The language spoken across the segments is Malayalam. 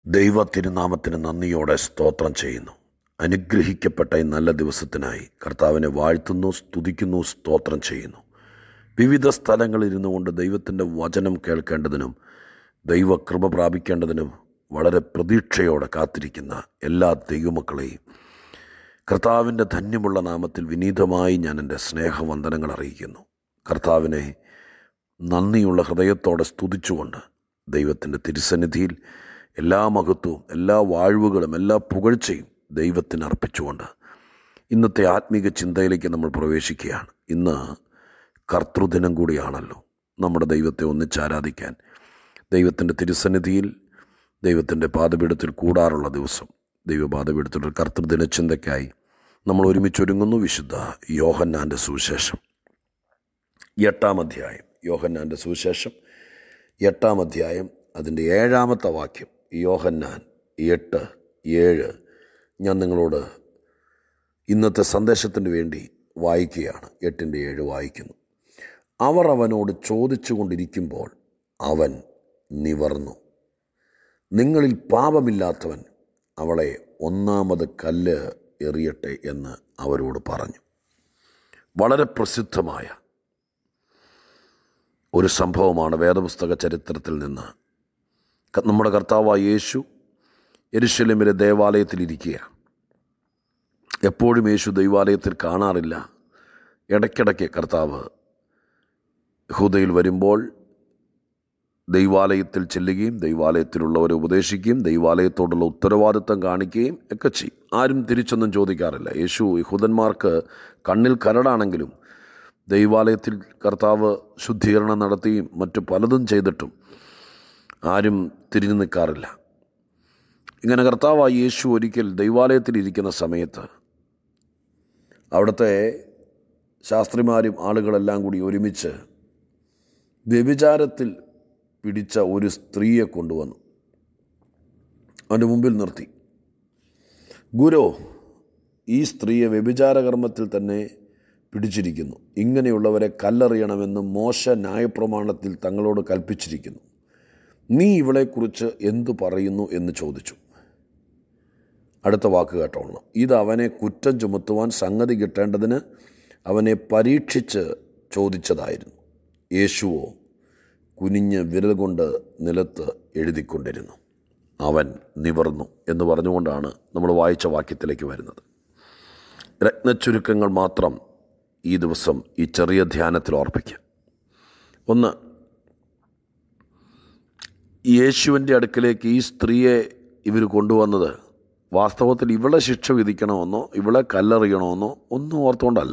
ദൈവ തിരുനാമത്തിന് നന്ദിയോടെ സ്തോത്രം ചെയ്യുന്നു അനുഗ്രഹിക്കപ്പെട്ട ഈ നല്ല ദിവസത്തിനായി കർത്താവിനെ വാഴ്ത്തുന്നു സ്തുതിക്കുന്നു സ്തോത്രം ചെയ്യുന്നു വിവിധ സ്ഥലങ്ങളിൽ ഇരുന്നു കൊണ്ട് ദൈവത്തിൻ്റെ വചനം കേൾക്കേണ്ടതിനും ദൈവകൃപ പ്രാപിക്കേണ്ടതിനും വളരെ പ്രതീക്ഷയോടെ കാത്തിരിക്കുന്ന എല്ലാ ദൈവമക്കളെയും കർത്താവിൻ്റെ ധന്യമുള്ള നാമത്തിൽ വിനീതമായി ഞാൻ എൻ്റെ സ്നേഹവന്ദനങ്ങൾ അറിയിക്കുന്നു കർത്താവിനെ നന്ദിയുള്ള ഹൃദയത്തോടെ സ്തുതിച്ചുകൊണ്ട് ദൈവത്തിൻ്റെ തിരുസന്നിധിയിൽ എല്ലാ മഹത്വവും എല്ലാ വാഴ്വുകളും എല്ലാ പുകഴ്ചയും ദൈവത്തിന് അർപ്പിച്ചുകൊണ്ട് ഇന്നത്തെ ആത്മീക ചിന്തയിലേക്ക് നമ്മൾ പ്രവേശിക്കുകയാണ് ഇന്ന് കർത്തൃദിനം കൂടിയാണല്ലോ നമ്മുടെ ദൈവത്തെ ഒന്നിച്ചാരാധിക്കാൻ ദൈവത്തിൻ്റെ തിരുസന്നിധിയിൽ ദൈവത്തിൻ്റെ പാതപീഠത്തിൽ കൂടാറുള്ള ദിവസം ദൈവപാതപീഠത്തിലൊരു കർത്തൃദിന ചിന്തയ്ക്കായി നമ്മൾ ഒരുമിച്ചൊരുങ്ങുന്നു വിശുദ്ധ യോഹന്നാൻ്റെ സുവിശേഷം എട്ടാം അധ്യായം യോഹന്നാൻ്റെ സുവിശേഷം എട്ടാം അധ്യായം അതിൻ്റെ ഏഴാമത്തെ വാക്യം യോഹന്നാൻ എട്ട് ഏഴ് ഞാൻ നിങ്ങളോട് ഇന്നത്തെ സന്ദേശത്തിന് വേണ്ടി വായിക്കുകയാണ് എട്ടിൻ്റെ ഏഴ് വായിക്കുന്നു അവർ അവനോട് ചോദിച്ചു കൊണ്ടിരിക്കുമ്പോൾ അവൻ നിവർന്നു നിങ്ങളിൽ പാപമില്ലാത്തവൻ അവളെ ഒന്നാമത് കല്ല് എറിയട്ടെ എന്ന് അവരോട് പറഞ്ഞു വളരെ പ്രസിദ്ധമായ ഒരു സംഭവമാണ് വേദപുസ്തക ചരിത്രത്തിൽ നിന്ന് ക- നമ്മുടെ കർത്താവായ യേശു എരുശലേമിലെ ദേവാലയത്തിലിരിക്കുകയാണ് എപ്പോഴും യേശു ദൈവാലയത്തിൽ കാണാറില്ല ഇടയ്ക്കിടയ്ക്ക് കർത്താവ് യഹൂദയിൽ വരുമ്പോൾ ദൈവാലയത്തിൽ ചെല്ലുകയും ദൈവാലയത്തിലുള്ളവരെ ഉപദേശിക്കുകയും ദൈവാലയത്തോടുള്ള ഉത്തരവാദിത്തം കാണിക്കുകയും ഒക്കെ ചെയ്യും ആരും തിരിച്ചൊന്നും ചോദിക്കാറില്ല യേശു യഹൂദന്മാർക്ക് കണ്ണിൽ കരടാണെങ്കിലും ദൈവാലയത്തിൽ കർത്താവ് ശുദ്ധീകരണം നടത്തിയും മറ്റു പലതും ചെയ്തിട്ടും ആരും തിരിഞ്ഞു നിൽക്കാറില്ല ഇങ്ങനെ കർത്താവായ യേശു ഒരിക്കൽ ദൈവാലയത്തിലിരിക്കുന്ന സമയത്ത് അവിടുത്തെ ശാസ്ത്രിമാരും ആളുകളെല്ലാം കൂടി ഒരുമിച്ച് വ്യഭിചാരത്തിൽ പിടിച്ച ഒരു സ്ത്രീയെ കൊണ്ടുവന്നു അവൻ്റെ മുമ്പിൽ നിർത്തി ഗുരു ഈ സ്ത്രീയെ വ്യഭിചാരകർമ്മത്തിൽ തന്നെ പിടിച്ചിരിക്കുന്നു ഇങ്ങനെയുള്ളവരെ കല്ലെറിയണമെന്ന് മോശ ന്യായപ്രമാണത്തിൽ തങ്ങളോട് കൽപ്പിച്ചിരിക്കുന്നു നീ ഇവളെക്കുറിച്ച് എന്തു പറയുന്നു എന്ന് ചോദിച്ചു അടുത്ത വാക്ക് കേട്ടോളണം ഇത് അവനെ കുറ്റം ചുമത്തുവാൻ സംഗതി കിട്ടേണ്ടതിന് അവനെ പരീക്ഷിച്ച് ചോദിച്ചതായിരുന്നു യേശുവോ കുനിഞ്ഞ് വിരൽ കൊണ്ട് നിലത്ത് എഴുതിക്കൊണ്ടിരുന്നു അവൻ നിവർന്നു എന്ന് പറഞ്ഞുകൊണ്ടാണ് നമ്മൾ വായിച്ച വാക്യത്തിലേക്ക് വരുന്നത് രത്നച്ചുരുക്കങ്ങൾ മാത്രം ഈ ദിവസം ഈ ചെറിയ ധ്യാനത്തിൽ ഓർപ്പിക്കുക ഒന്ന് യേശുവിൻ്റെ അടുക്കലേക്ക് ഈ സ്ത്രീയെ ഇവർ കൊണ്ടുവന്നത് വാസ്തവത്തിൽ ഇവളെ ശിക്ഷ വിധിക്കണമെന്നോ ഇവളെ കല്ലെറിയണമെന്നോ ഒന്നും ഓർത്തുകൊണ്ടല്ല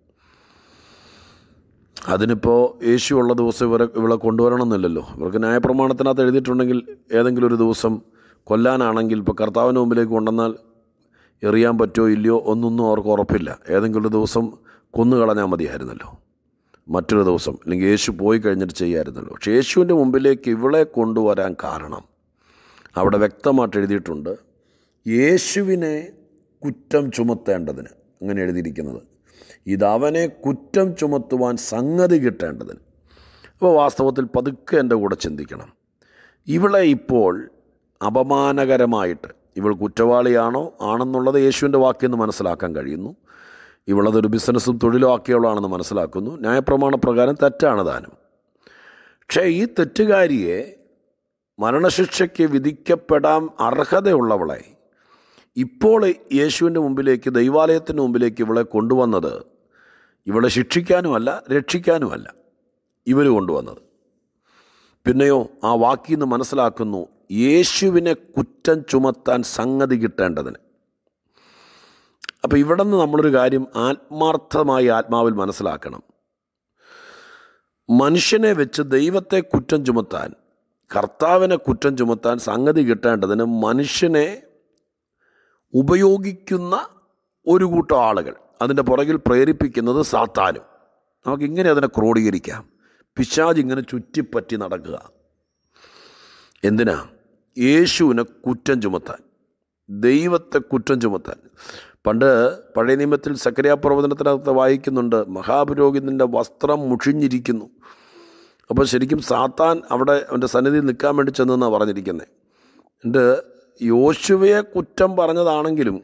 അതിനിപ്പോൾ യേശു ഉള്ള ദിവസം ഇവരെ ഇവളെ കൊണ്ടുവരണമെന്നില്ലല്ലോ ഇവർക്ക് ന്യായപ്രമാണത്തിനകത്ത് എഴുതിയിട്ടുണ്ടെങ്കിൽ ഏതെങ്കിലും ഒരു ദിവസം കൊല്ലാനാണെങ്കിൽ ഇപ്പോൾ കർത്താവിന് മുമ്പിലേക്ക് കൊണ്ടുവന്നാൽ എറിയാൻ പറ്റുമോ ഇല്ലയോ ഒന്നൊന്നും അവർക്ക് ഉറപ്പില്ല ഏതെങ്കിലും ഒരു ദിവസം കൊന്നുകളഞ്ഞാൽ മതിയായിരുന്നല്ലോ മറ്റൊരു ദിവസം അല്ലെങ്കിൽ യേശു പോയി കഴിഞ്ഞിട്ട് ചെയ്യാമായിരുന്നല്ലോ പക്ഷേ യേശുവിൻ്റെ മുമ്പിലേക്ക് ഇവളെ കൊണ്ടുവരാൻ കാരണം അവിടെ വ്യക്തമായിട്ട് എഴുതിയിട്ടുണ്ട് യേശുവിനെ കുറ്റം ചുമത്തേണ്ടതിന് അങ്ങനെ എഴുതിയിരിക്കുന്നത് ഇതവനെ കുറ്റം ചുമത്തുവാൻ സംഗതി കിട്ടേണ്ടതിന് അപ്പോൾ വാസ്തവത്തിൽ പതുക്കെ എൻ്റെ കൂടെ ചിന്തിക്കണം ഇവളെ ഇപ്പോൾ അപമാനകരമായിട്ട് ഇവൾ കുറ്റവാളിയാണോ ആണെന്നുള്ളത് യേശുവിൻ്റെ വാക്യം മനസ്സിലാക്കാൻ കഴിയുന്നു ഇവളതൊരു ബിസിനസ്സും തൊഴിലും ആക്കിയവളാണെന്ന് മനസ്സിലാക്കുന്നു ന്യായപ്രമാണ പ്രകാരം തെറ്റാണ് താനും പക്ഷേ ഈ തെറ്റുകാരിയെ മരണശിക്ഷയ്ക്ക് വിധിക്കപ്പെടാൻ അർഹതയുള്ളവളെ ഇപ്പോൾ യേശുവിൻ്റെ മുമ്പിലേക്ക് ദൈവാലയത്തിൻ്റെ മുമ്പിലേക്ക് ഇവളെ കൊണ്ടുവന്നത് ഇവളെ ശിക്ഷിക്കാനുമല്ല രക്ഷിക്കാനുമല്ല ഇവർ കൊണ്ടുവന്നത് പിന്നെയോ ആ വാക്കിൽ നിന്ന് മനസ്സിലാക്കുന്നു യേശുവിനെ കുറ്റം ചുമത്താൻ സംഗതി കിട്ടേണ്ടതിന് അപ്പോൾ ഇവിടെ നിന്ന് നമ്മളൊരു കാര്യം ആത്മാർത്ഥമായി ആത്മാവിൽ മനസ്സിലാക്കണം മനുഷ്യനെ വെച്ച് ദൈവത്തെ കുറ്റം ചുമത്താൻ കർത്താവിനെ കുറ്റം ചുമത്താൻ സംഗതി കിട്ടേണ്ടതിന് മനുഷ്യനെ ഉപയോഗിക്കുന്ന ഒരു കൂട്ടം ആളുകൾ അതിൻ്റെ പുറകിൽ പ്രേരിപ്പിക്കുന്നത് സാത്താനും നമുക്കിങ്ങനെ അതിനെ ക്രോഡീകരിക്കാം പിശാജ് ഇങ്ങനെ ചുറ്റിപ്പറ്റി നടക്കുക എന്തിനാ യേശുവിനെ കുറ്റം ചുമത്താൻ ദൈവത്തെ കുറ്റം ചുമത്താൻ പണ്ട് പഴയ നിയമത്തിൽ സക്രിയ പ്രവചനത്തിനകത്ത് വായിക്കുന്നുണ്ട് മഹാപുരോഹിതൻ്റെ വസ്ത്രം മുഷിഞ്ഞിരിക്കുന്നു അപ്പോൾ ശരിക്കും സാത്താൻ അവിടെ അവൻ്റെ സന്നിധിയിൽ നിൽക്കാൻ വേണ്ടി ചെന്നെന്നാണ് പറഞ്ഞിരിക്കുന്നത് എന്നിട്ട് യോശുവയെ കുറ്റം പറഞ്ഞതാണെങ്കിലും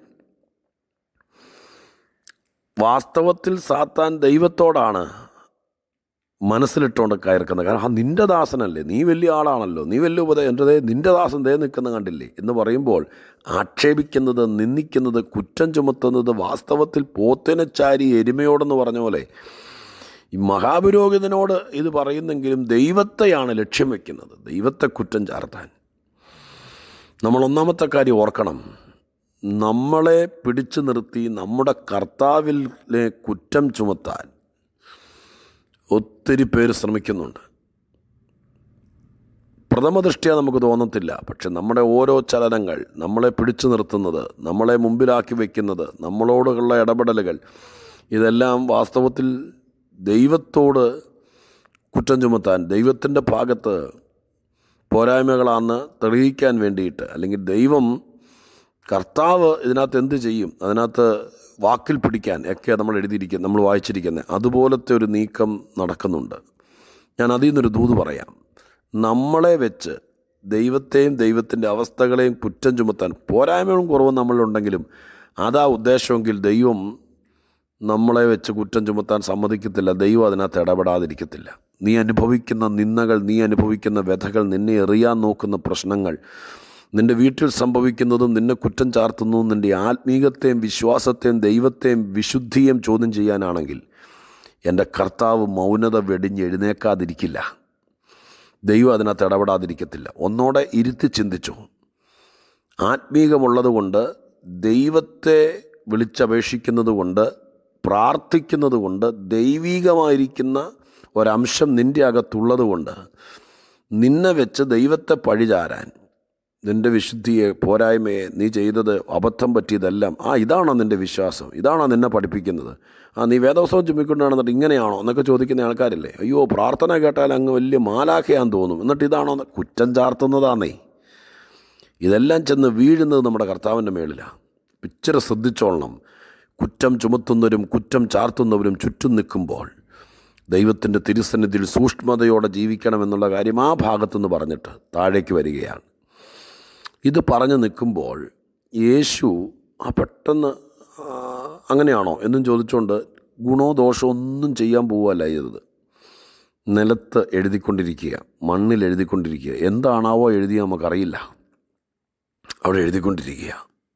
വാസ്തവത്തിൽ സാത്താൻ ദൈവത്തോടാണ് മനസ്സിലിട്ടുകൊണ്ട് കയർക്കുന്നത് കാരണം ആ നിൻ്റെ ദാസനല്ലേ നീ വലിയ ആളാണല്ലോ നീ വലിയ ഉപദേ എൻ്റെ ദേ നിൻ്റെ ദാസൻ ദേ നിൽക്കുന്ന കണ്ടില്ലേ എന്ന് പറയുമ്പോൾ ആക്ഷേപിക്കുന്നത് നിന്ദിക്കുന്നത് കുറ്റം ചുമത്തുന്നത് വാസ്തവത്തിൽ പോത്തിനെ ചാരി എരുമയോടെന്ന് പറഞ്ഞ പോലെ ഈ മഹാപുരോഹിതനോട് ഇത് പറയുന്നെങ്കിലും ദൈവത്തെയാണ് ലക്ഷ്യം വെക്കുന്നത് ദൈവത്തെ കുറ്റം ചാർത്താൻ നമ്മൾ ഒന്നാമത്തെ കാര്യം ഓർക്കണം നമ്മളെ പിടിച്ചു നിർത്തി നമ്മുടെ കർത്താവിലെ കുറ്റം ചുമത്താൻ ഒത്തിരി പേര് ശ്രമിക്കുന്നുണ്ട് പ്രഥമദൃഷ്ടിയ നമുക്ക് തോന്നത്തില്ല പക്ഷെ നമ്മുടെ ഓരോ ചലനങ്ങൾ നമ്മളെ പിടിച്ചു നിർത്തുന്നത് നമ്മളെ മുമ്പിലാക്കി വയ്ക്കുന്നത് നമ്മളോടുള്ള ഇടപെടലുകൾ ഇതെല്ലാം വാസ്തവത്തിൽ ദൈവത്തോട് കുറ്റം ചുമത്താൻ ദൈവത്തിൻ്റെ ഭാഗത്ത് പോരായ്മകളാണെന്ന് തെളിയിക്കാൻ വേണ്ടിയിട്ട് അല്ലെങ്കിൽ ദൈവം കർത്താവ് ഇതിനകത്ത് എന്ത് ചെയ്യും അതിനകത്ത് വാക്കിൽ പിടിക്കാൻ ഒക്കെ നമ്മൾ എഴുതിയിരിക്കുന്നത് നമ്മൾ വായിച്ചിരിക്കുന്നത് അതുപോലത്തെ ഒരു നീക്കം നടക്കുന്നുണ്ട് ഞാൻ അതിൽ നിന്നൊരു ദൂത് പറയാം നമ്മളെ വെച്ച് ദൈവത്തെയും ദൈവത്തിൻ്റെ അവസ്ഥകളെയും കുറ്റം ചുമത്താൻ പോരായ്മകളും കുറവും നമ്മളുണ്ടെങ്കിലും അതാ ഉദ്ദേശമെങ്കിൽ ദൈവം നമ്മളെ വെച്ച് കുറ്റം ചുമത്താൻ സമ്മതിക്കത്തില്ല ദൈവം അതിനകത്ത് ഇടപെടാതിരിക്കത്തില്ല നീ അനുഭവിക്കുന്ന നിന്ദകൾ നീ അനുഭവിക്കുന്ന വ്യഥകൾ നിന്നെ എറിയാൻ നോക്കുന്ന പ്രശ്നങ്ങൾ നിൻ്റെ വീട്ടിൽ സംഭവിക്കുന്നതും നിന്നെ കുറ്റം ചാർത്തുന്നതും നിൻ്റെ ആത്മീകത്തെയും വിശ്വാസത്തെയും ദൈവത്തെയും വിശുദ്ധിയും ചോദ്യം ചെയ്യാനാണെങ്കിൽ എൻ്റെ കർത്താവ് മൗനത വെടിഞ്ഞ് എഴുന്നേക്കാതിരിക്കില്ല ദൈവം അതിനകത്ത് ഇടപെടാതിരിക്കത്തില്ല ഒന്നോടെ ഇരുത്തി ചിന്തിച്ചു ആത്മീകമുള്ളത് കൊണ്ട് ദൈവത്തെ വിളിച്ചപേക്ഷിക്കുന്നത് കൊണ്ട് പ്രാർത്ഥിക്കുന്നത് കൊണ്ട് ദൈവീകമായിരിക്കുന്ന ഒരംശം നിൻ്റെ അകത്തുള്ളത് കൊണ്ട് നിന്നെ വെച്ച് ദൈവത്തെ പഴിചാരാൻ നിൻ്റെ വിശുദ്ധിയെ പോരായ്മയെ നീ ചെയ്തത് അബദ്ധം പറ്റിയതെല്ലാം ആ ഇതാണോ നിൻ്റെ വിശ്വാസം ഇതാണോ നിന്നെ പഠിപ്പിക്കുന്നത് ആ നീ വേദോത്സവം ചുമ്മിക്കൊണ്ടാണെന്നിട്ട് ഇങ്ങനെയാണോ എന്നൊക്കെ ചോദിക്കുന്ന ആൾക്കാരില്ലേ അയ്യോ പ്രാർത്ഥന കേട്ടാൽ അങ്ങ് വലിയ മാലാഖയാന്ന് തോന്നും എന്നിട്ട് ഇതാണോ എന്ന് കുറ്റം ചാർത്തുന്നതാന്നേ ഇതെല്ലാം ചെന്ന് വീഴുന്നത് നമ്മുടെ കർത്താവിൻ്റെ മേളിലാണ് ഇച്ചിരി ശ്രദ്ധിച്ചോളണം കുറ്റം ചുമത്തുന്നവരും കുറ്റം ചാർത്തുന്നവരും ചുറ്റും നിൽക്കുമ്പോൾ ദൈവത്തിൻ്റെ തിരുസന്നിധിയിൽ സൂക്ഷ്മതയോടെ ജീവിക്കണമെന്നുള്ള കാര്യം ആ ഭാഗത്തുനിന്ന് പറഞ്ഞിട്ട് താഴേക്ക് വരികയാണ് ഇത് പറഞ്ഞു നിൽക്കുമ്പോൾ യേശു ആ പെട്ടെന്ന് ആ, അങ്ങനെയാണോ എന്നും ചോദിച്ചുകൊണ്ട് ഗുണോ ദോഷമോ ഒന്നും ചെയ്യാൻ പോവുകയല്ല ചെയ്തത് നിലത്ത് എഴുതിക്കൊണ്ടിരിക്കുക മണ്ണിൽ എഴുതിക്കൊണ്ടിരിക്കുക എന്താണാവോ എഴുതിയ നമുക്കറിയില്ല അവിടെ എഴുതിക്കൊണ്ടിരിക്കുക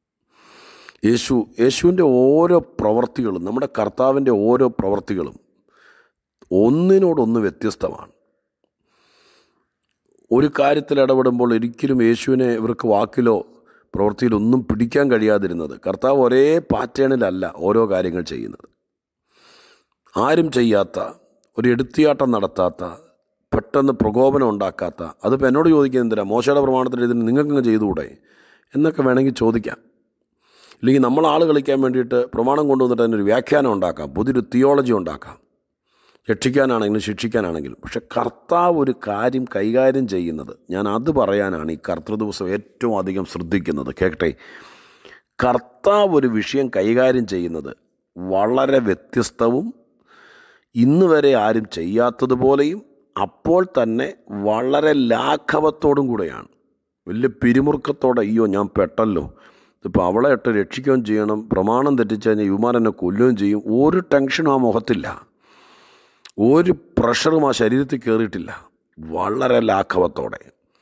യേശു യേശുവിൻ്റെ ഓരോ പ്രവർത്തികളും നമ്മുടെ കർത്താവിൻ്റെ ഓരോ പ്രവർത്തികളും ഒന്നിനോടൊന്ന് വ്യത്യസ്തമാണ് ഒരു കാര്യത്തിൽ ഇടപെടുമ്പോൾ ഒരിക്കലും യേശുവിനെ ഇവർക്ക് വാക്കിലോ പ്രവൃത്തിയിലോ ഒന്നും പിടിക്കാൻ കഴിയാതിരുന്നത് കർത്താവ് ഒരേ പാറ്റേണിലല്ല ഓരോ കാര്യങ്ങൾ ചെയ്യുന്നത് ആരും ചെയ്യാത്ത ഒരു എടുത്തിയാട്ടം നടത്താത്ത പെട്ടെന്ന് പ്രകോപനം ഉണ്ടാക്കാത്ത അതിപ്പോൾ എന്നോട് ചോദിക്കുന്നത് എന്തിനാ മോശയുടെ പ്രമാണത്തിൽ ഇതിന് നിങ്ങൾക്കങ്ങ് ചെയ്തുകൂടെ എന്നൊക്കെ വേണമെങ്കിൽ ചോദിക്കാം ഇല്ലെങ്കിൽ നമ്മൾ ആൾ കളിക്കാൻ വേണ്ടിയിട്ട് പ്രമാണം കൊണ്ടുവന്നിട്ട് അതിനൊരു വ്യാഖ്യാനം ഉണ്ടാക്കാം പുതിയൊരു തിയോളജി ഉണ്ടാക്കാം രക്ഷിക്കാനാണെങ്കിലും ശിക്ഷിക്കാനാണെങ്കിലും പക്ഷെ കർത്താവ് ഒരു കാര്യം കൈകാര്യം ചെയ്യുന്നത് ഞാൻ അത് പറയാനാണ് ഈ കർത്തൃദിവസം ഏറ്റവും അധികം ശ്രദ്ധിക്കുന്നത് കേട്ടെ കർത്താവ് ഒരു വിഷയം കൈകാര്യം ചെയ്യുന്നത് വളരെ വ്യത്യസ്തവും ഇന്ന് വരെ ആരും ചെയ്യാത്തതുപോലെയും അപ്പോൾ തന്നെ വളരെ ലാഘവത്തോടും കൂടെയാണ് വലിയ പിരിമുറുക്കത്തോടെ അയ്യോ ഞാൻ പെട്ടല്ലോ ഇതിപ്പോൾ അവളെ ഇട്ട് രക്ഷിക്കുകയും ചെയ്യണം പ്രമാണം തെറ്റിച്ച് കഴിഞ്ഞാൽ യുമാൻ എന്നെ കൊല്ലുകയും ചെയ്യും ഒരു ടെൻഷനും ആ മുഖത്തില്ല ഒരു പ്രഷറും ആ ശരീരത്തിൽ കയറിയിട്ടില്ല വളരെ ലാഘവത്തോടെ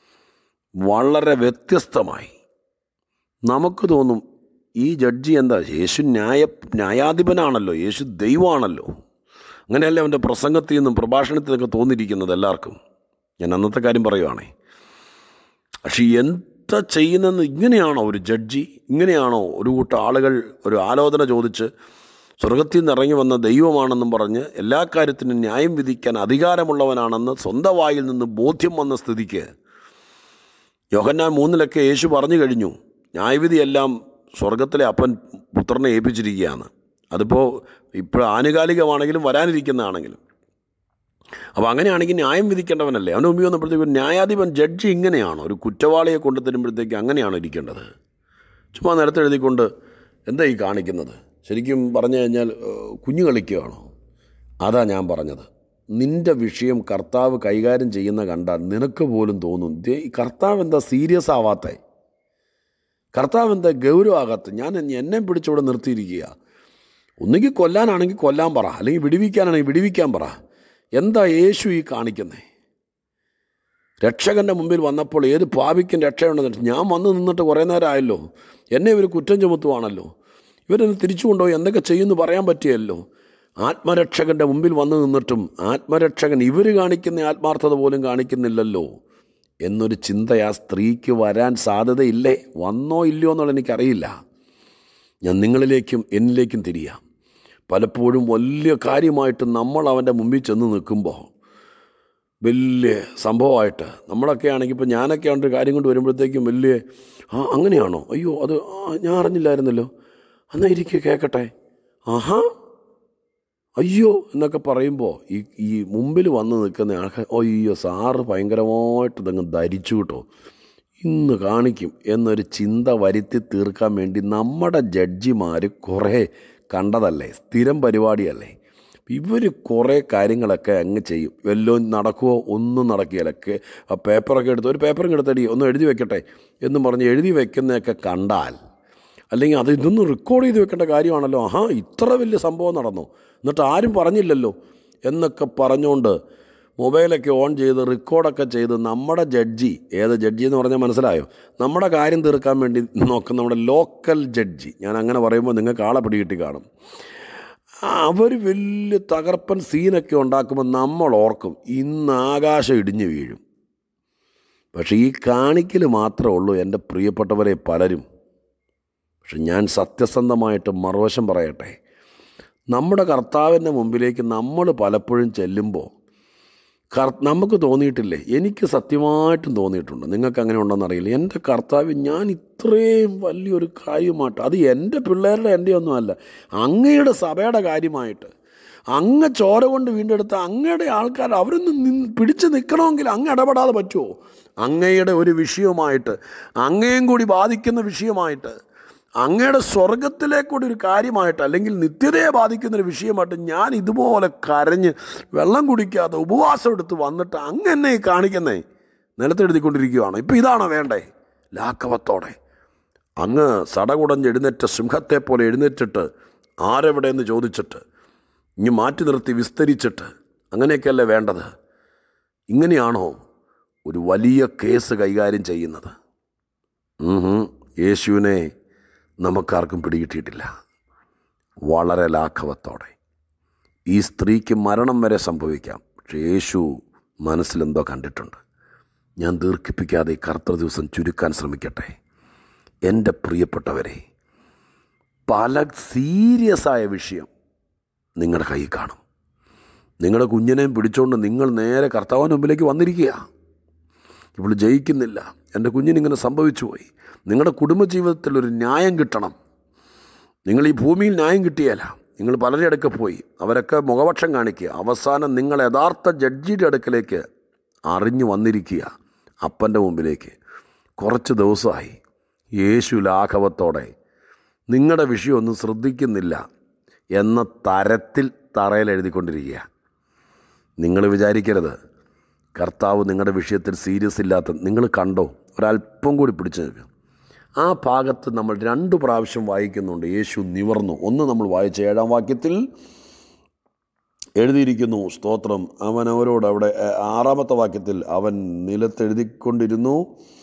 വളരെ വ്യത്യസ്തമായി നമുക്ക് തോന്നും ഈ ജഡ്ജി എന്താ യേശു ന്യായ ന്യായാധിപനാണല്ലോ യേശു ദൈവമാണല്ലോ അങ്ങനെയല്ലേ അവൻ്റെ പ്രസംഗത്തിൽ നിന്നും പ്രഭാഷണത്തിൽ നിന്നൊക്കെ തോന്നിയിരിക്കുന്നത് എല്ലാവർക്കും ഞാൻ അന്നത്തെ കാര്യം പറയുവാണേ പക്ഷെ എന്താ ചെയ്യുന്നതെന്ന് ഇങ്ങനെയാണോ ഒരു ജഡ്ജി ഇങ്ങനെയാണോ ഒരു കൂട്ടം ആളുകൾ ഒരു ആലോചന ചോദിച്ച് സ്വർഗത്തിൽ നിന്ന് ഇറങ്ങി വന്ന ദൈവമാണെന്നും പറഞ്ഞ് എല്ലാ കാര്യത്തിനും ന്യായം വിധിക്കാൻ അധികാരമുള്ളവനാണെന്ന് സ്വന്തം വായിൽ നിന്ന് ബോധ്യം വന്ന സ്ഥിതിക്ക് യോഹന്നാൻ മൂന്നിലൊക്കെ യേശു പറഞ്ഞു കഴിഞ്ഞു ന്യായവിധിയെല്ലാം സ്വർഗത്തിലെ അപ്പൻ പുത്രനെ ഏൽപ്പിച്ചിരിക്കുകയാണ് അതിപ്പോൾ ഇപ്പോൾ ആനുകാലികമാണെങ്കിലും വരാനിരിക്കുന്നതാണെങ്കിലും അപ്പോൾ അങ്ങനെയാണെങ്കിൽ ന്യായം വിധിക്കേണ്ടവനല്ലേ അവന് മുമ്പിൽ വന്നപ്പോഴത്തേക്ക് ഒരു ന്യായാധിപൻ ജഡ്ജി ഇങ്ങനെയാണോ ഒരു കുറ്റവാളിയെ കൊണ്ടു തരുമ്പോഴത്തേക്ക് അങ്ങനെയാണോ ഇരിക്കേണ്ടത് ചുമ്മാ നിലത്ത് എഴുതിക്കൊണ്ട് എന്താ ഈ കാണിക്കുന്നത് ശരിക്കും പറഞ്ഞു കഴിഞ്ഞാൽ ഏഹ്, കുഞ്ഞു കളിക്കുകയാണോ അതാ ഞാൻ പറഞ്ഞത് നിൻ്റെ വിഷയം കർത്താവ് കൈകാര്യം ചെയ്യുന്ന കണ്ടാൽ നിനക്ക് പോലും തോന്നും ദേ, ഈ കർത്താവ് എന്താ സീരിയസ് ആവാത്തേ കർത്താവ് എന്താ ഗൗരവമാകത്ത് ഞാൻ എന്നെ പിടിച്ചിവിടെ നിർത്തിയിരിക്കുക ഒന്നുകിൽ കൊല്ലാനാണെങ്കിൽ കൊല്ലാൻ പറ അല്ലെങ്കിൽ വിടിവിക്കാനാണെങ്കിൽ വിടിവിക്കാൻ പറ എന്താ യേശു ഈ കാണിക്കുന്നത് രക്ഷകൻ്റെ മുമ്പിൽ വന്നപ്പോൾ ഏത് പാപിക്കും രക്ഷയുണ്ടെന്ന് ഞാൻ വന്ന് നിന്നിട്ട് കുറേ നേരം ആയല്ലോ എന്നെ ഇവർ കുറ്റം ചുമത്തുവാണല്ലോ ഇവരെന്നെ തിരിച്ചു കൊണ്ടുപോയി എന്തൊക്കെ ചെയ്യുമെന്ന് പറയാൻ പറ്റിയല്ലോ ആത്മരക്ഷകൻ്റെ മുമ്പിൽ വന്ന് നിന്നിട്ടും ആത്മരക്ഷകൻ ഇവർ കാണിക്കുന്ന ആത്മാർത്ഥത പോലും കാണിക്കുന്നില്ലല്ലോ എന്നൊരു ചിന്ത ആ സ്ത്രീക്ക് വരാൻ സാധ്യതയില്ലേ വന്നോ ഇല്ലയോ എന്നുള്ളത് എനിക്കറിയില്ല ഞാൻ നിങ്ങളിലേക്കും എന്നിലേക്കും തിരിയാം പലപ്പോഴും വലിയ കാര്യമായിട്ട് നമ്മൾ അവൻ്റെ മുമ്പിൽ ചെന്ന് നിൽക്കുമ്പോൾ വലിയ സംഭവമായിട്ട് നമ്മളൊക്കെ ആണെങ്കിൽ ഇപ്പോൾ ഞാനൊക്കെ ആണ് ഒരു കാര്യം കൊണ്ട് വരുമ്പോഴത്തേക്കും വലിയ ആ അങ്ങനെയാണോ അയ്യോ അത് ആ, ഞാൻ അറിഞ്ഞില്ലായിരുന്നല്ലോ എന്നാ ഇരിക്കുക കേൾക്കട്ടെ ആഹാ അയ്യോ എന്നൊക്കെ പറയുമ്പോൾ ഈ ഈ മുമ്പിൽ വന്ന് നിൽക്കുന്ന ആൾക്കാർ അയ്യോ സാറ് ഭയങ്കരമായിട്ട് ഇതങ്ങ് ധരിച്ചു കേട്ടോ ഇന്ന് കാണിക്കും എന്നൊരു ചിന്ത വരുത്തി തീർക്കാൻ വേണ്ടി നമ്മുടെ ജഡ്ജിമാർ കുറേ കണ്ടതല്ലേ സ്ഥിരം പരിപാടിയല്ലേ ഇവർ കുറേ കാര്യങ്ങളൊക്കെ അങ്ങ് ചെയ്യും വല്ലതും നടക്കുമോ ഒന്നും നടക്കുകയില്ല ആ പേപ്പറൊക്കെ എടുത്ത് ഒരു പേപ്പറും എടുത്തടി ഒന്ന് എഴുതി വെക്കട്ടെ എന്നും പറഞ്ഞ് എഴുതി വെക്കുന്നതൊക്കെ കണ്ടാൽ അല്ലെങ്കിൽ അത് ഇതൊന്നും റെക്കോർഡ് ചെയ്ത് വെക്കേണ്ട കാര്യമാണല്ലോ ആഹാ ഇത്ര വലിയ സംഭവം നടന്നു എന്നിട്ട് ആരും പറഞ്ഞില്ലല്ലോ എന്നൊക്കെ പറഞ്ഞുകൊണ്ട് മൊബൈലൊക്കെ ഓൺ ചെയ്ത് റെക്കോർഡൊക്കെ ചെയ്ത് നമ്മുടെ ജഡ്ജി ഏത് ജഡ്ജി എന്ന് പറഞ്ഞാൽ മനസ്സിലായോ നമ്മുടെ കാര്യം തീർക്കാൻ വേണ്ടി നോക്കുന്ന നമ്മുടെ ലോക്കൽ ജഡ്ജി ഞാൻ അങ്ങനെ പറയുമ്പോൾ നിങ്ങൾക്ക് ആളെ പിടികിട്ടി കാണും അവർ വലിയ തകർപ്പൻ സീനൊക്കെ ഉണ്ടാക്കുമ്പോൾ നമ്മൾ ഓർക്കും ഇന്ന് ആകാശം ഇടിഞ്ഞു വീഴും പക്ഷേ ഈ കാണിക്കൽ മാത്രമേ ഉള്ളൂ എൻ്റെ പ്രിയപ്പെട്ടവരെ പലരും പക്ഷെ ഞാൻ സത്യസന്ധമായിട്ട് മറുവശം പറയട്ടെ നമ്മുടെ കർത്താവിൻ്റെ മുമ്പിലേക്ക് നമ്മൾ പലപ്പോഴും ചെല്ലുമ്പോൾ കർ നമുക്ക് തോന്നിയിട്ടില്ലേ എനിക്ക് സത്യമായിട്ടും തോന്നിയിട്ടുണ്ട് നിങ്ങൾക്ക് അങ്ങനെ ഉണ്ടോയെന്ന് അറിയില്ല എൻ്റെ കർത്താവ് ഞാൻ ഇത്രയും വലിയൊരു കാര്യമായിട്ട് അത് എൻ്റെ പിള്ളേരുടെ എൻ്റെ ഒന്നുമല്ല അങ്ങയുടെ സഭയുടെ കാര്യമായിട്ട് അങ്ങ് ചോര കൊണ്ട് വീണ്ടെടുത്ത അങ്ങയുടെ ആൾക്കാർ അവരൊന്നും നിന്ന് പിടിച്ച് നിൽക്കണമെങ്കിൽ അങ്ങ് ഇടപെടാതെ പറ്റുമോ അങ്ങയുടെ ഒരു വിഷയമായിട്ട് അങ്ങയും കൂടി ബാധിക്കുന്ന വിഷയമായിട്ട് അങ്ങയുടെ സ്വർഗത്തിലേക്കൂടി ഒരു കാര്യമായിട്ട് അല്ലെങ്കിൽ നിത്യതയെ ബാധിക്കുന്ന ഒരു വിഷയമായിട്ട് ഞാൻ ഇതുപോലെ കരഞ്ഞ് വെള്ളം കുടിക്കാതെ ഉപവാസം എടുത്ത് വന്നിട്ട് അങ്ങ് എന്നെ ഈ കാണിക്കുന്നേ നിലത്തെഴുതിക്കൊണ്ടിരിക്കുകയാണ് ഇപ്പം ഇതാണോ വേണ്ടേ ലാഘവത്തോടെ അങ്ങ് സടകുടഞ്ഞ് എഴുന്നേറ്റ സിംഹത്തെ പോലെ എഴുന്നേറ്റിട്ട് ആരെവിടെ എന്ന് ചോദിച്ചിട്ട് ഇനി മാറ്റി നിർത്തി വിസ്തരിച്ചിട്ട് അങ്ങനെയൊക്കെയല്ലേ വേണ്ടത് ഇങ്ങനെയാണോ ഒരു വലിയ കേസ് കൈകാര്യം ചെയ്യുന്നത് ഉം ഹും. യേശുവിനെ നമുക്കാർക്കും പിടികിട്ടിയിട്ടില്ല വളരെ ലാഘവത്തോടെ ഈ സ്ത്രീക്ക് മരണം വരെ സംഭവിക്കാം പക്ഷേ യേശു മനസ്സിലെന്തോ കണ്ടിട്ടുണ്ട് ഞാൻ ദീർഘിപ്പിക്കാതെ ഈ കറുത്ത ദിവസം ചുരുക്കാൻ ശ്രമിക്കട്ടെ എൻ്റെ പ്രിയപ്പെട്ടവരെ പല സീരിയസ് ആയ വിഷയം നിങ്ങളുടെ കയ്യിൽ കാണും നിങ്ങളുടെ കുഞ്ഞിനെയും പിടിച്ചുകൊണ്ട് നിങ്ങൾ നേരെ കർത്താവിന് മുമ്പിലേക്ക് വന്നിരിക്കുക ഇപ്പോൾ ജയിക്കുന്നില്ല എൻ്റെ കുഞ്ഞിനിങ്ങനെ സംഭവിച്ചു പോയി നിങ്ങളുടെ കുടുംബജീവിതത്തിൽ ഒരു ന്യായം കിട്ടണം നിങ്ങൾ ഈ ഭൂമിയിൽ ന്യായം കിട്ടിയല്ല നിങ്ങൾ പലരുടെ അടുക്ക പോയി അവരൊക്കെ മുഖപക്ഷം കാണിക്കുക അവസാനം നിങ്ങൾ യഥാർത്ഥ ജഡ്ജിയുടെ അടുക്കലേക്ക് അറിഞ്ഞു വന്നിരിക്കുക അപ്പൻ്റെ മുമ്പിലേക്ക് കുറച്ച് ദിവസമായി യേശു ലാഘവത്തോടെ നിങ്ങളുടെ വിഷയമൊന്നും ശ്രദ്ധിക്കുന്നില്ല എന്ന തരത്തിൽ തറയിൽ എഴുതിക്കൊണ്ടിരിക്കുക നിങ്ങൾ വിചാരിക്കരുത് കർത്താവ് നിങ്ങളുടെ വിഷയത്തിൽ സീരിയസ് ഇല്ലാത്ത നിങ്ങൾ കണ്ടോ ഒരല്പം കൂടി പിടിച്ചു നിൽക്കുക ആ ഭാഗത്ത് നമ്മൾ രണ്ട് പ്രാവശ്യം വായിക്കുന്നുണ്ട് യേശു നിവർന്നു ഒന്ന് നമ്മൾ വായിച്ച ഏഴാം വാക്യത്തിൽ എഴുതിയിരിക്കുന്നു സ്തോത്രം അവൻ അവരോട് അവിടെ ഏഹ്, ആറാമത്തെ വാക്യത്തിൽ അവൻ നിലത്തെഴുതിക്കൊണ്ടിരുന്നു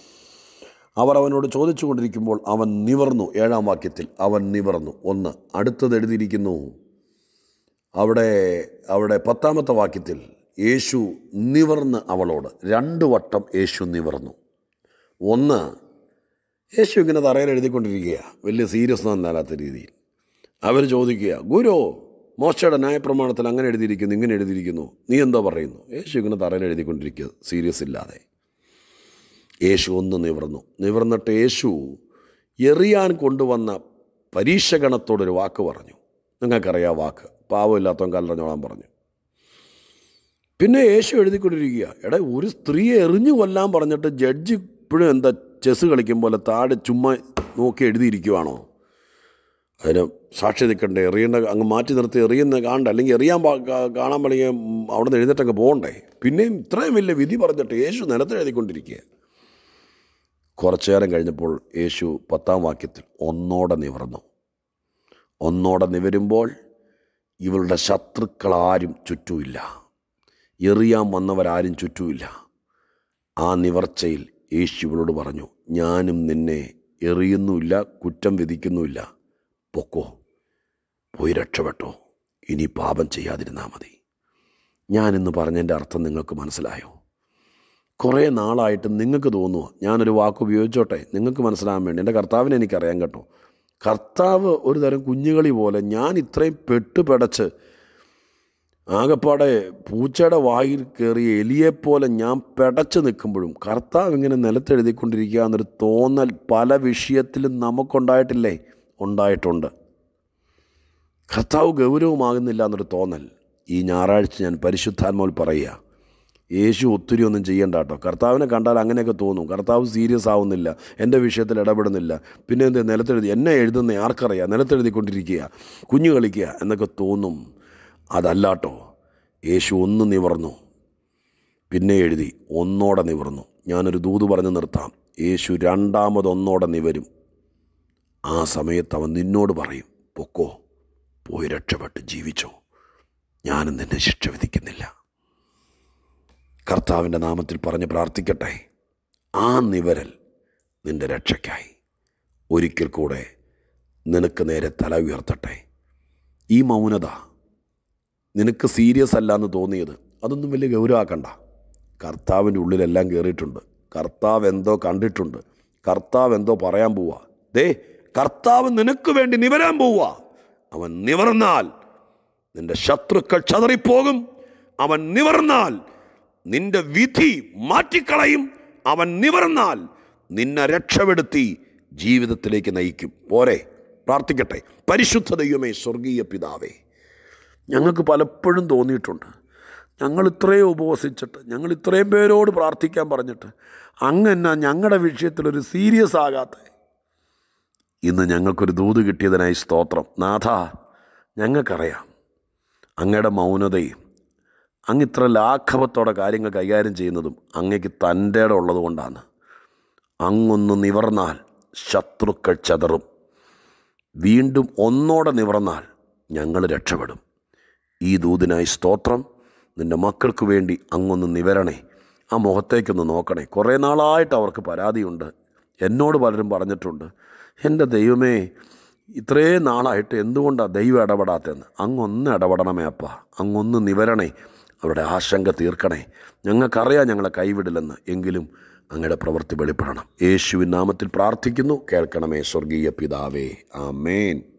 അവർ അവനോട് ചോദിച്ചു കൊണ്ടിരിക്കുമ്പോൾ അവൻ നിവർന്നു ഏഴാം വാക്യത്തിൽ അവൻ നിവർന്നു ഒന്ന് അടുത്തത് എഴുതിയിരിക്കുന്നു അവിടെ അവിടെ പത്താമത്തെ വാക്യത്തിൽ യേശു നിവർന്ന് അവളോട് രണ്ട് വട്ടം യേശു നിവർന്നു ഒന്ന് യേശു ഇങ്ങനെ തറയിൽ എഴുതിക്കൊണ്ടിരിക്കുക വലിയ സീരിയസ് എന്നല്ലാത്ത രീതിയിൽ അവർ ചോദിക്കുക ഗുരു മോശയുടെ ന്യായപ്രമാണത്തിൽ അങ്ങനെ എഴുതിയിരിക്കുന്നു ഇങ്ങനെ എഴുതിയിരിക്കുന്നു നീ എന്തോ പറയുന്നു യേശു ഇങ്ങനെ തറയിൽ എഴുതിക്കൊണ്ടിരിക്കുക സീരിയസ് ഇല്ലാതെ യേശു ഒന്ന് നിവർന്നു നിവർന്നിട്ട് യേശു എറിയാൻ കൊണ്ടുവന്ന പരീക്ഷഗണത്തോടൊരു വാക്ക് പറഞ്ഞു നിങ്ങൾക്കറിയാം വാക്ക് പാവമില്ലാത്തവൻ കല്ലറിഞ്ഞോളാൻ പറഞ്ഞു പിന്നെ യേശു എഴുതിക്കൊണ്ടിരിക്കുക എടാ ഒരു സ്ത്രീയെ എറിഞ്ഞു കൊല്ലാൻ പറഞ്ഞിട്ട് ജഡ്ജി ഇപ്പോഴും എന്താ ചെസ് കളിക്കും പോലെ താഴെ ചുമ്മാ നോക്കി എഴുതിയിരിക്കുവാണോ അതിന് സാക്ഷി നിൽക്കണ്ടേ എറിയേണ്ട അങ്ങ് മാറ്റി നിർത്തി എറിയുന്ന കാണണ്ട അല്ലെങ്കിൽ എറിയാൻ പാ- കാ- കാണാൻ പണിയ അവിടെ നിന്ന് എഴുന്നേറ്റങ്ങ് പോകണ്ടേ പിന്നെയും ഇത്രയും വലിയ വിധി പറഞ്ഞിട്ട് യേശു നിലത്ത് എഴുതിക്കൊണ്ടിരിക്കുക കുറച്ചു നേരം കഴിഞ്ഞപ്പോൾ യേശു പത്താം വാക്യത്തിൽ ഒന്നോടെ നിവർന്നു ഒന്നോടെ നിവരുമ്പോൾ ഇവളുടെ ശത്രുക്കളാരും ചുറ്റുമില്ല എറിയാൻ വന്നവരാരും ചുറ്റുമില്ല ആ നിവർച്ചയിൽ യേശു ഇവളോട് പറഞ്ഞു ഞാനും നിന്നെ എറിയുന്നുമില്ല കുറ്റം വിധിക്കുന്നുമില്ല പൊക്കോ പോയി രക്ഷപ്പെട്ടോ ഇനി പാപം ചെയ്യാതിരുന്നാൽ മതി ഞാനിന്ന് പറഞ്ഞതിൻ്റെ അർത്ഥം നിങ്ങൾക്ക് മനസ്സിലായോ കുറേ നാളായിട്ട് നിങ്ങൾക്ക് തോന്നുമോ ഞാനൊരു വാക്ക് ഉപയോഗിച്ചോട്ടെ നിങ്ങൾക്ക് മനസ്സിലാകാൻ വേണ്ടി എൻ്റെ കർത്താവിനെ എനിക്കറിയാം കേട്ടോ കർത്താവ് ഒരു തരം കുഞ്ഞുകളി പോലെ ഞാൻ ഇത്രയും പെട്ടുപെടച്ച് ആകപ്പാടെ പൂച്ചയുടെ വായിൽ കയറിയ എലിയെപ്പോലെ ഞാൻ പെടച്ച് നിൽക്കുമ്പോഴും കർത്താവ് ഇങ്ങനെ നിലത്തെഴുതിക്കൊണ്ടിരിക്കുക എന്നൊരു തോന്നൽ പല വിഷയത്തിലും നമുക്കുണ്ടായിട്ടില്ലേ ഉണ്ടായിട്ടുണ്ട് കർത്താവ് ഗൗരവമാകുന്നില്ല എന്നൊരു തോന്നൽ ഈ ഞായറാഴ്ച ഞാൻ പരിശുദ്ധാത്മാവിൽ പറയുക യേശു ഒത്തിരി ഒന്നും ചെയ്യണ്ട കേട്ടോ കർത്താവിനെ കണ്ടാൽ അങ്ങനെയൊക്കെ തോന്നും കർത്താവ് സീരിയസ് ആവുന്നില്ല എൻ്റെ വിഷയത്തിൽ ഇടപെടുന്നില്ല പിന്നെ എന്ത് നിലത്തെഴുതി എന്നെ എഴുതുന്ന ആർക്കറിയാം നിലത്തെഴുതിക്കൊണ്ടിരിക്കുക കുഞ്ഞു കളിക്കുക എന്നൊക്കെ തോന്നും അതല്ലാട്ടോ യേശു ഒന്ന് നിവർന്നു പിന്നെ എഴുതി ഒന്നോടെ നിവർന്നു ഞാനൊരു ദൂത് പറഞ്ഞ് നിർത്താം യേശു രണ്ടാമതൊന്നോടെ നിവരും ആ സമയത്ത് അവൻ നിന്നോട് പറയും പൊക്കോ പോയി രക്ഷപ്പെട്ട് ജീവിച്ചോ ഞാനും നിന്നെ ശിക്ഷ വിധിക്കുന്നില്ല കർത്താവിൻ്റെ നാമത്തിൽ പറഞ്ഞ് പ്രാർത്ഥിക്കട്ടെ ആ നിവരൽ നിന്റെ രക്ഷയ്ക്കായി ഒരിക്കൽ കൂടെ നിനക്ക് നേരെ തല ഉയർത്തട്ടെ ഈ മൗനത നിനക്ക് സീരിയസ് അല്ല എന്ന് തോന്നിയത് അതൊന്നും വലിയ ഗൗരവമാക്കണ്ട കർത്താവിൻ്റെ ഉള്ളിലെല്ലാം കയറിയിട്ടുണ്ട് കർത്താവ് എന്തോ കണ്ടിട്ടുണ്ട് കർത്താവ് എന്തോ പറയാൻ പോവാ ദേ കർത്താവ് നിനക്ക് വേണ്ടി നിവരാൻ പോവാ അവൻ നിവർന്നാൽ നിന്റെ ശത്രുക്കൾ ചതറിപ്പോകും അവൻ നിവർന്നാൽ നിന്റെ വിധി മാറ്റിക്കളയും അവൻ നിവർന്നാൽ നിന്നെ രക്ഷപ്പെടുത്തി ജീവിതത്തിലേക്ക് നയിക്കും പോരെ പ്രാർത്ഥിക്കട്ടെ പരിശുദ്ധ ദൈവമേ സ്വർഗീയ പിതാവേ ഞങ്ങൾക്ക് പലപ്പോഴും തോന്നിയിട്ടുണ്ട് ഞങ്ങൾ ഇത്രയും ഉപവസിച്ചിട്ട് ഞങ്ങൾ ഇത്രയും പേരോട് പ്രാർത്ഥിക്കാൻ പറഞ്ഞിട്ട് അങ്ങനെ ഞങ്ങളുടെ വിഷയത്തിലൊരു സീരിയസ് ആകാത്ത ഇന്ന് ഞങ്ങൾക്കൊരു ദൂത് കിട്ടിയതിനായി സ്തോത്രം നാഥ ഞങ്ങൾക്കറിയാം അങ്ങയുടെ മൗനതയും അങ്ങ് ഇത്ര ലാഘവത്തോടെ കാര്യങ്ങൾ കൈകാര്യം ചെയ്യുന്നതും അങ്ങയ്ക്ക് തൻ്റെ ഉള്ളത് കൊണ്ടാണ് അങ്ങൊന്ന് നിവർന്നാൽ ശത്രുക്കൾ ചതറും വീണ്ടും ഒന്നോടെ നിവർന്നാൽ ഞങ്ങൾ രക്ഷപ്പെടും ഈ ദൂതിനായി സ്തോത്രം നിൻ്റെ മക്കൾക്ക് വേണ്ടി അങ്ങൊന്ന് നിവരണേ ആ മുഖത്തേക്കൊന്ന് നോക്കണേ കുറേ നാളായിട്ട് അവർക്ക് പരാതിയുണ്ട് എന്നോട് പലരും പറഞ്ഞിട്ടുണ്ട് എൻ്റെ ദൈവമേ ഇത്രയും നാളായിട്ട് എന്തുകൊണ്ടാണ് ദൈവം ഇടപെടാത്തതെന്ന് അങ്ങൊന്ന് ഇടപെടണമേ അപ്പ അങ്ങൊന്ന് നിവരണേ അവരുടെ ആശങ്ക തീർക്കണേ ഞങ്ങൾക്കറിയാം ഞങ്ങളെ കൈവിടില്ലെന്ന് എങ്കിലും അങ്ങയുടെ പ്രവൃത്തി വെളിപ്പെടണം യേശുവിൻ നാമത്തിൽ പ്രാർത്ഥിക്കുന്നു കേൾക്കണമേ സ്വർഗീയ പിതാവേ ആമേൻ